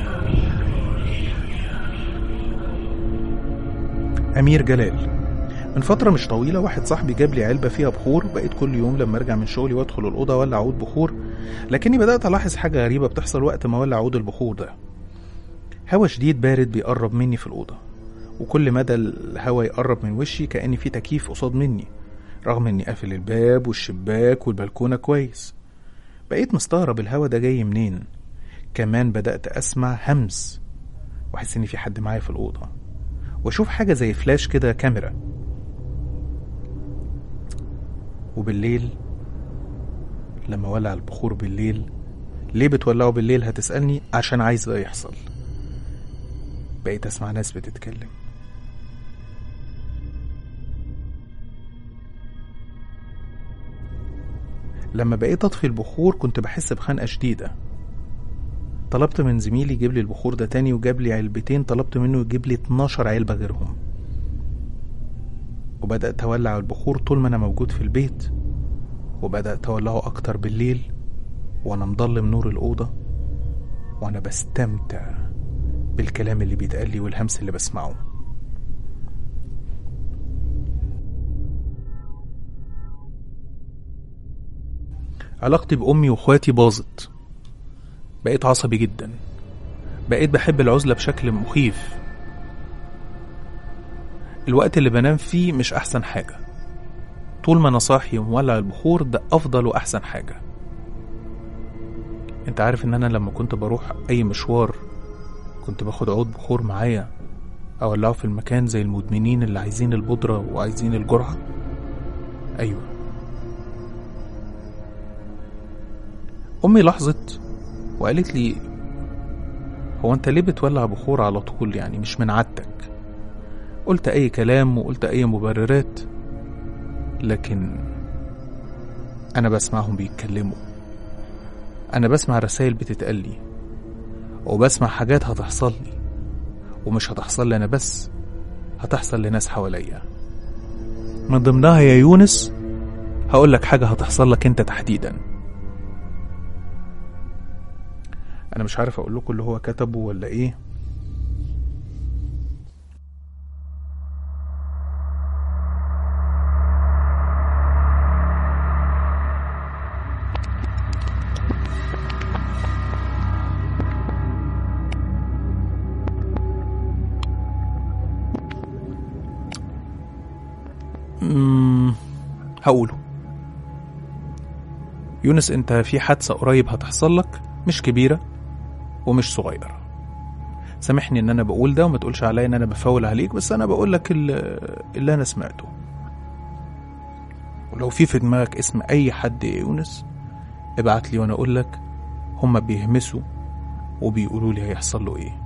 أمير جلال من فترة مش طويلة واحد صاحبي جاب لي علبة فيها بخور بقيت كل يوم لما ارجع من شغلي وادخل الأوضة اولع عود بخور لكني بدأت ألاحظ حاجة غريبة بتحصل وقت ما اولع عود البخور ده هوا شديد بارد بيقرب مني في الأوضة وكل مدى الهوا يقرب من وشي كأن في تكييف قصاد مني رغم اني قافل الباب والشباك والبلكونة كويس بقيت مستغرب الهوا ده جاي منين كمان بدأت أسمع همس وأحس إن في حد معايا في الأوضة وأشوف حاجة زي فلاش كده كاميرا وبالليل لما ولع البخور بالليل ليه بتولعه بالليل هتسألني عشان عايز ده يحصل بقيت أسمع ناس بتتكلم لما بقيت أطفي البخور كنت بحس بخنقة شديدة طلبت من زميلي يجيب لي البخور ده تاني وجاب لي علبتين طلبت منه يجيب لي 12 علبة غيرهم وبدأت أولع البخور طول ما أنا موجود في البيت وبدأت أولعه أكتر بالليل وأنا مضلم نور الأوضة وأنا بستمتع بالكلام اللي بيتقال لي والهمس اللي بسمعه علاقتي بأمي وأخواتي باظت بقيت عصبي جدا بقيت بحب العزلة بشكل مخيف الوقت اللي بنام فيه مش أحسن حاجة طول ما أنا صاحي ومولع البخور ده أفضل وأحسن حاجة أنت عارف إن أنا لما كنت بروح أي مشوار كنت باخد عود بخور معايا أولعه في المكان زي المدمنين اللي عايزين البودرة وعايزين الجرعة أيوة أمي لاحظت وقالت لي هو أنت ليه بتولع بخور على طول يعني مش من عادتك قلت أي كلام وقلت أي مبررات لكن أنا بسمعهم بيتكلموا أنا بسمع رسائل بتتقال لي وبسمع حاجات هتحصل لي ومش هتحصل لي أنا بس هتحصل لناس حواليا من ضمنها يا يونس هقول لك حاجة هتحصل لك أنت تحديدا أنا مش عارف أقول لكم اللي هو كتبه ولا إيه مم، هقوله يونس انت في حادثة قريب هتحصل لك مش كبيرة ومش صغيرة سامحني ان انا بقول ده وما تقولش عليا ان انا بفاول عليك بس انا بقول لك اللي, اللي انا سمعته ولو في في دماغك اسم اي حد يا يونس ابعت لي وانا اقول لك هما بيهمسوا وبيقولوا لي هيحصل له ايه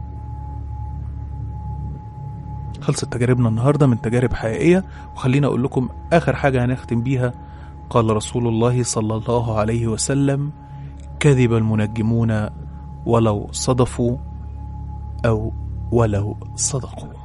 خلصت تجاربنا النهارده من تجارب حقيقيه وخليني اقول لكم اخر حاجه هنختم بيها قال رسول الله صلى الله عليه وسلم كذب المنجمون ولو صدفوا او ولو صدقوا